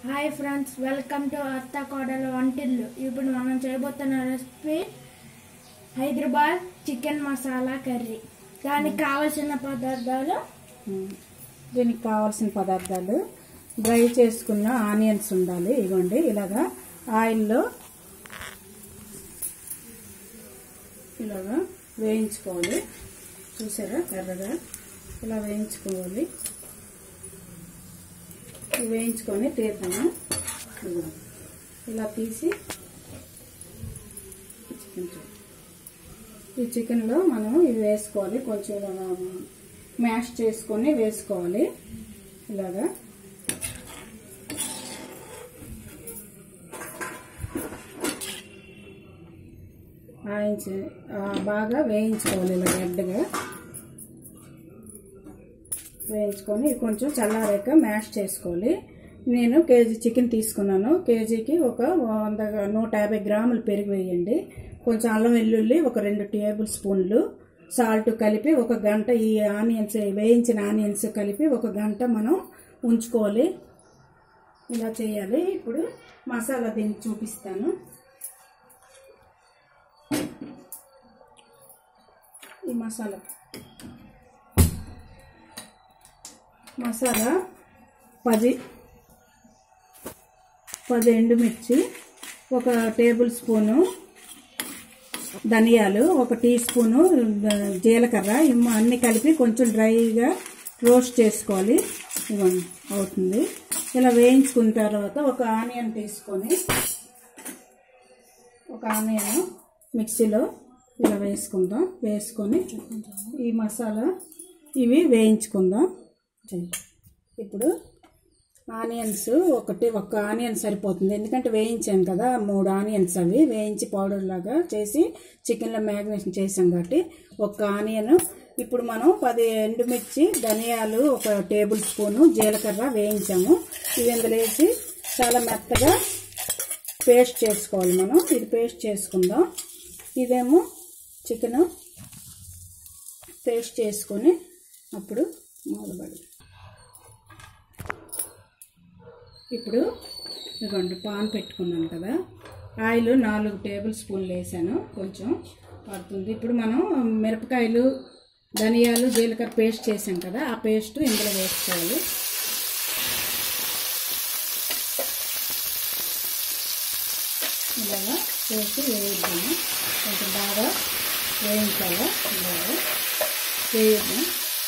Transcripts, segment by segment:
Hi friends welcome to అత్త కోడలు వంటిల్లు ఇప్పుడు మనం చేయబోతున్న recipe Hyderabad chicken masala curry దానికి కావలసిన పదార్థాలు ఉమ్. దీనికి కావాల్సిన పదార్థాలు డ్రై చేసుకున్న ఆనియన్స్ ఉండాలి ఇవ్వండి ఇలాగా ఆయిల్లో ఇలాగా వేయించుకోవాలి చూసారా ఎర్రగా ఇలా వేయించుకోవాలి ఇవి వేయించుకొని తీద్దాము ఇదిగో. ఇలా తీసి చికెన్ చూ- ఈ చికెన్లో మనం ఇవి వేసుకోవాలి కొంచెం ఇలా మ్యాష్ చేసుకొని వేసుకోవాలి ఇలాగా ఆయించి ఆ, బాగా వేయించుకోవాలి ఇలా రెడ్గా వేయించుకొని ఇవి కొంచెం చల్లారాక మ్యాష్ చేసుకోవాలి నేను కేజీ చికెన్ తీసుకున్నాను కేజీకి ఒక వంద నూట యాభై గ్రాములు పెరుగు వేయండి కొంచెం అల్లం వెల్లుల్లి ఒక రెండు టేబుల్ స్పూన్లు సాల్ట్ కలిపి ఒక గంట ఈ ఆనియన్స్ వేయించిన ఆనియన్స్ కలిపి ఒక గంట మనం ఉంచుకోవాలి ఇలా చేయాలి ఇప్పుడు మసాలా దీన్ని చూపిస్తాను ఈ మసాలా మసాలా పది పది ఎండుమిర్చి ఒక టేబుల్ స్పూను ధనియాలు ఒక టీ స్పూను ద- జీలకర్ర ఇమ్మ అన్ని కలిపి కొంచెం డ్రైగా రోస్ట్ చేసుకోవాలి ఇవ్వండి అవుతుంది ఇలా వేయించుకున్న తర్వాత ఒక ఆనియన్ తీసుకొని ఒక ఆనియన్ మిక్సీలో ఇలా వేసుకుందాం వేసుకొని ఈ మసాలా ఇవి వేయించుకుందాం ఇప్పుడు ఆనియన్స్ ఒకటి ఒక ఆనియన్ సరిపోతుంది ఎందుకంటే వేయించాను కదా మూడు ఆనియన్స్ అవి వేయించి పౌడర్ లాగా చేసి చికెన్లో మ్యాగ్నేషన్ చేసాం కాబట్టి ఒక ఆనియన్ ఇప్పుడు మనం పది ఎండుమిర్చి ధనియాలు ఒక టేబుల్ స్పూను జీలకర్ర వేయించాము ఇవి ఇందులో వేసి చాలా మెత్తగా పేస్ట్ చేసుకోవాలి మనం ఇది పేస్ట్ చేసుకుందాం ఇదేమో చికెన్ పేస్ట్ చేసుకొని అప్పుడు మొదలుపడి ఇప్పుడు ఇదిగోండి పాన్ పెట్టుకున్నాను కదా ఆయిల్ నాలుగు టేబుల్ స్పూన్లు వేసాను కొంచెం పడుతుంది ఇప్పుడు మనం మిరపకాయలు ధనియాలు జీలకర్ర పేస్ట్ చేసాం కదా ఆ పేస్ట్ ఇందులో వేసుకోవాలి ఇలాగా వేసి వేయిద్దాము కొంచెం బాగా వేయించాలి ఇలాగా వేయద్దాం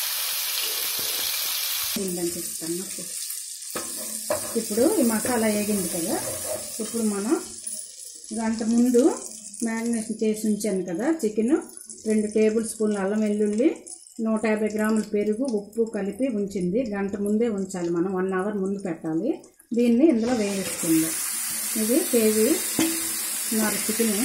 ఉందని చెప్తాను నాకు ఇప్పుడు ఈ మసాలా వేగింది కదా ఇప్పుడు మనం గంట ముందు మ్యారినేషన్ చేసి ఉంచాను కదా చికెన్ రెండు టేబుల్ స్పూన్ల అల్లం వెల్లుల్లి నూట యాభై గ్రాముల పెరుగు ఉప్పు కలిపి ఉంచింది గంట ముందే ఉంచాలి మనం వన్ అవర్ ముందు పెట్టాలి దీన్ని ఇందులో వేయిస్తుంది ఇది కేజీ నాలుగు చికెన్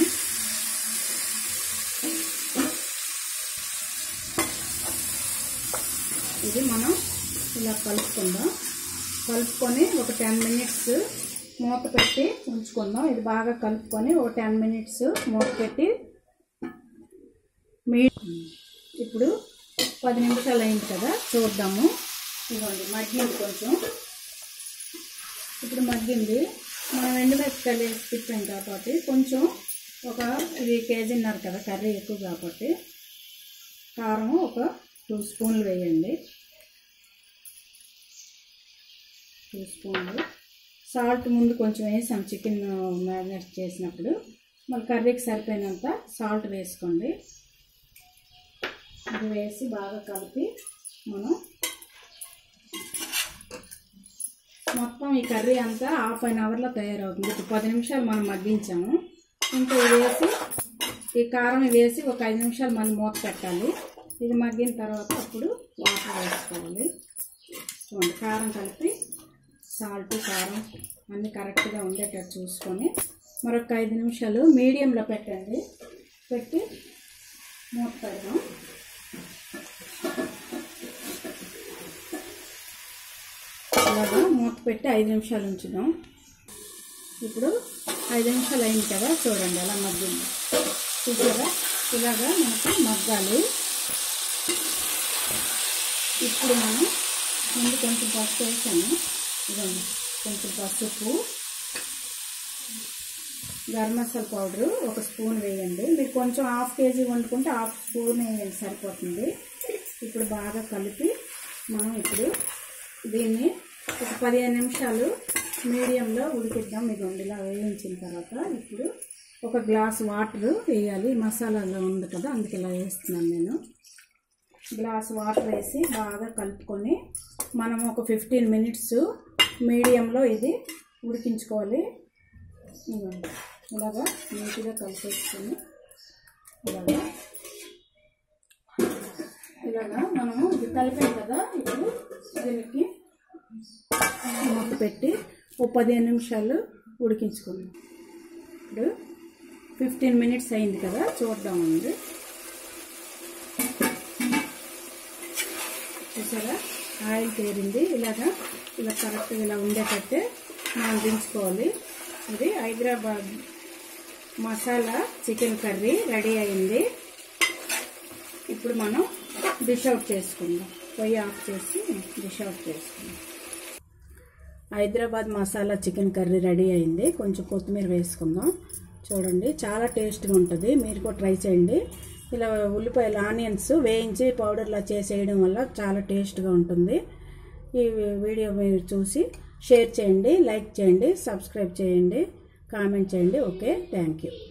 ఇది మనం ఇలా కలుపుకుందాం కలుపుకొని ఒక టెన్ మినిట్స్ మూత పెట్టి ఉంచుకుందాం ఇది బాగా కలుపుకొని ఒక టెన్ మినిట్స్ మూత పెట్టి మీ ఇప్పుడు పది నిమిషాలు అయింది కదా చూద్దాము ఇదిగోండి మగ్గింది కొంచెం ఇప్పుడు మగ్గింది మనం ఎండుమిరపకాయలు వేసి తిప్పాం కాబట్టి కొంచెం ఒక ఇది కేజీన్నర కదా కర్రీ ఎక్కువ కాబట్టి కారం ఒక టూ స్పూన్లు వేయండి టూ స్పూన్లు సాల్ట్ ముందు కొంచెం వేసాం చికెన్ మ్యారినేట్ చేసినప్పుడు మళ్ళీ కర్రీకి సరిపోయినంత సాల్ట్ వేసుకోండి ఇది వేసి బాగా కలిపి మనం మొత్తం ఈ కర్రీ అంతా హాఫ్ అన్ అవర్లో తయారవుతుంది ఇప్పుడు పది నిమిషాలు మనం మగ్గించాము ఇంకా ఇది వేసి ఈ కారం వేసి ఒక ఐదు నిమిషాలు మనం మూత పెట్టాలి ఇది మగ్గిన తర్వాత అప్పుడు వాటర్ వేసుకోవాలి చూడండి కారం కలిపి సాల్ట్ కారం అన్నీ కరెక్ట్గా ఉండేటట్టు చూసుకొని మరొక ఐదు నిమిషాలు మీడియంలో పెట్టండి పెట్టి మూత పెడదాం అలాగా మూత పెట్టి ఐదు నిమిషాలు ఉంచుదాం ఇప్పుడు ఐదు నిమిషాలు అయింది కదా చూడండి అలా మగ్గింది చూసారా ఇలాగా మనకు మగ్గాలి ఇప్పుడు మనం ముందు కొంచెం పసుపు వేసాను ఇదండి కొంచెం పసుపు గరం మసాలా పౌడరు ఒక స్పూన్ వేయండి మీరు కొంచెం హాఫ్ కేజీ వండుకుంటే హాఫ్ స్పూన్ వేయండి సరిపోతుంది ఇప్పుడు బాగా కలిపి మనం ఇప్పుడు దీన్ని ఒక పదిహేను నిమిషాలు మీడియంలో ఉడికిద్దాం మీకు ఇలా వేయించిన తర్వాత ఇప్పుడు ఒక గ్లాస్ వాటర్ వేయాలి మసాలాలో ఉంది కదా అందుకే ఇలా వేస్తున్నాను నేను గ్లాస్ వాటర్ వేసి బాగా కలుపుకొని మనం ఒక ఫిఫ్టీన్ మినిట్స్ మీడియంలో ఇది ఉడికించుకోవాలి ఇదిగోండి. ఇలాగా నీట్గా కలిపేసుకొని ఇలాగా ఇలాగా మనము ఇది కలిపాం కదా ఇప్పుడు దీనికి మూత పెట్టి ఓ పదిహేను నిమిషాలు ఉడికించుకుందాం ఇప్పుడు ఫిఫ్టీన్ మినిట్స్ అయింది కదా చూద్దామండి చూసారా ఆయిల్ తేరింది ఇలాగా ఇలా కరెక్ట్గా ఇలా ఉండేటట్టే మనం దించుకోవాలి ఇది Hyderabad masala chicken curry ready అయింది ఇప్పుడు మనం డిష్ అవుట్ చేసుకుందాం పొయ్యి ఆఫ్ చేసి డిష్ అవుట్ చేసుకుందాం Hyderabad masala chicken curry ready అయింది కొంచెం కొత్తిమీర వేసుకుందాం చూడండి చాలా టేస్ట్గా ఉంటుంది మీరు కూడా ట్రై చేయండి ఇలా ఉల్లిపాయలు ఆనియన్స్ వేయించి పౌడర్లా చేసేయడం వల్ల చాలా టేస్ట్గా ఉంటుంది ఈ వీడియో మీరు చూసి షేర్ చేయండి లైక్ చేయండి సబ్స్క్రైబ్ చేయండి కామెంట్ చేయండి ఓకే థ్యాంక్ యూ